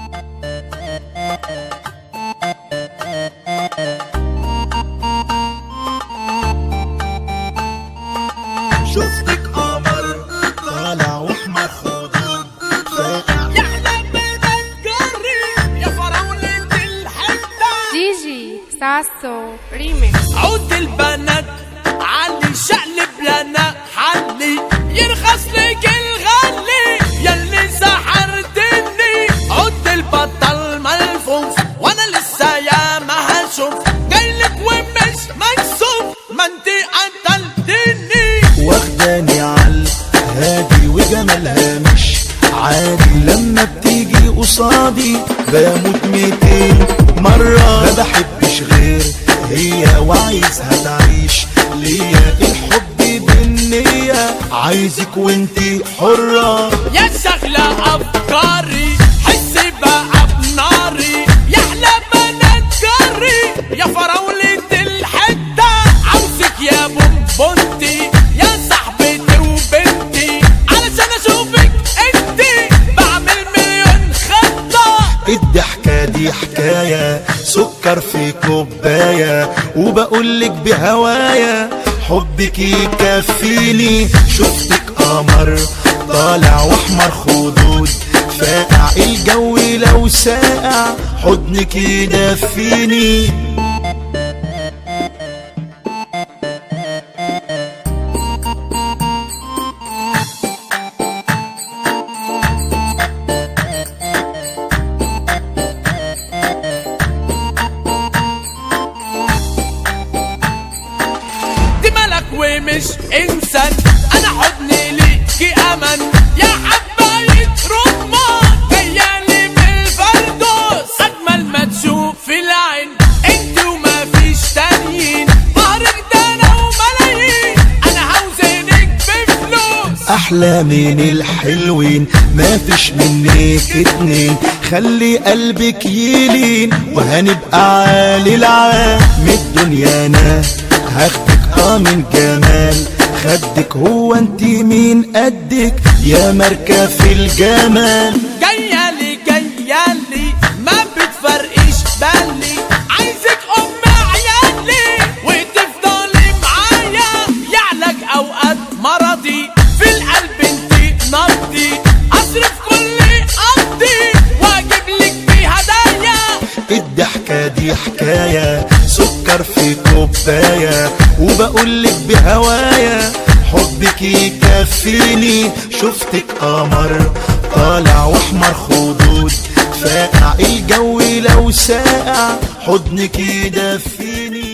شفتك قمر طالع واحمر خدود فاقع يحلى بتذكري يا فراولة الحتة جيجي ساسو ريميكس عود البنات علي شقلب لنا حلي يرخص لك الغلي يلي سحرتني عود البطل ملفوف وانا لسه يا ما هشوف جايلك ومش مكسوف ما انتي قتلتني واخداني عال هادي وجمالها مش عادي لما بتيجي قصادي بموت ميتين مرة ما بحبش غير هي وعايزها تعيش ليا الحب بالنية عايزك وانتي حرة يا شغلة أفكاري حسي بقى بناري يحلى بنات جاري يا فراولة الحتة عاوزك يا بونبونتي يا صاحبتي وبنتي علشان أشوفك انتي بعمل مليون خطة الضحكة دي حكاية سكر في كوباية وبقولك بهوايا حبك يكفيني شفتك قمر طالع واحمر خدود فاقع الجو لو ساقع حضنك يدفيني دي ملك ومش انسان انا حضني ليكي امان يا حباية رمان جايالي بالفردوس اجمل ما تشوف في العين انت وما فيش تانيين ظهرك ده انا وملايين انا عاوزينك بفلوس احلى من الحلوين ما فيش منك اتنين خلي قلبك يلين وهنبقى عالي العال من الدنيا انا هاخدك اه من جمال خدك هو انت مين قدك يا مركب في الجمال جايالي جايالي ما بتفرقش بالي عايزك ام عيالي وتفضلي معايا يعلق اوقات مرضي في القلب انتي نبضي اصرف كل قبضي واجيب لك في هدايا الضحكة دي حكاية سكر في كوباية وبقولك بهوايا حبك يكفيني شفتك قمر طالع واحمر خدود فاقع الجو لو ساقع حضنك يدفيني